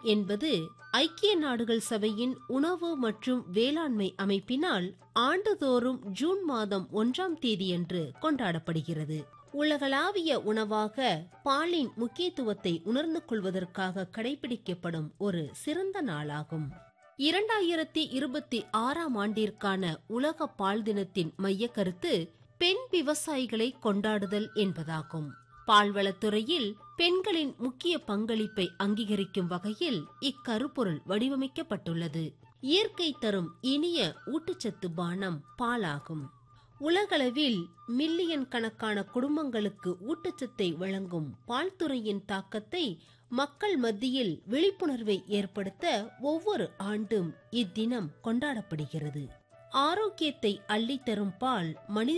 என்பது ஐக்கிய நாடுகள் சபையின் உணவு மற்றும் வேளாண்மை அமைப்பினால் ஆண்டுதோறும் ஜூன் மாதம் ஒன்றாம் தேதியன்று கொண்டாடப்படுகிறது உலகளாவிய உணவாக பாலின் முக்கியத்துவத்தை உணர்ந்து கொள்வதற்காக கடைபிடிக்கப்படும் ஒரு சிறந்த நாளாகும் இரண்டாயிரத்தி இருபத்தி ஆறாம் ஆண்டிற்கான உலக பால் தினத்தின் மைய கருத்து பெண் விவசாயிகளை கொண்டாடுதல் என்பதாகும் பால்வளத்துறையில் பெண்களின் முக்கிய பங்களிப்பை அங்கீகரிக்கும் வகையில் இக்கருப்பொருள் வடிவமைக்கப்பட்டுள்ளது இயற்கை தரும் இனிய ஊட்டச்சத்து பானம் பாலாகும் உலகளவில் மில்லியன் கணக்கான குடும்பங்களுக்கு ஊட்டச்சத்தை வழங்கும் பால்துறையின் தாக்கத்தை மக்கள் மத்தியில் விழிப்புணர்வை ஏற்படுத்த ஒவ்வொரு ஆண்டும் இத்தினம் கொண்டாடப்படுகிறது ஆரோக்கியத்தை அள்ளித்தரும் பால் மனித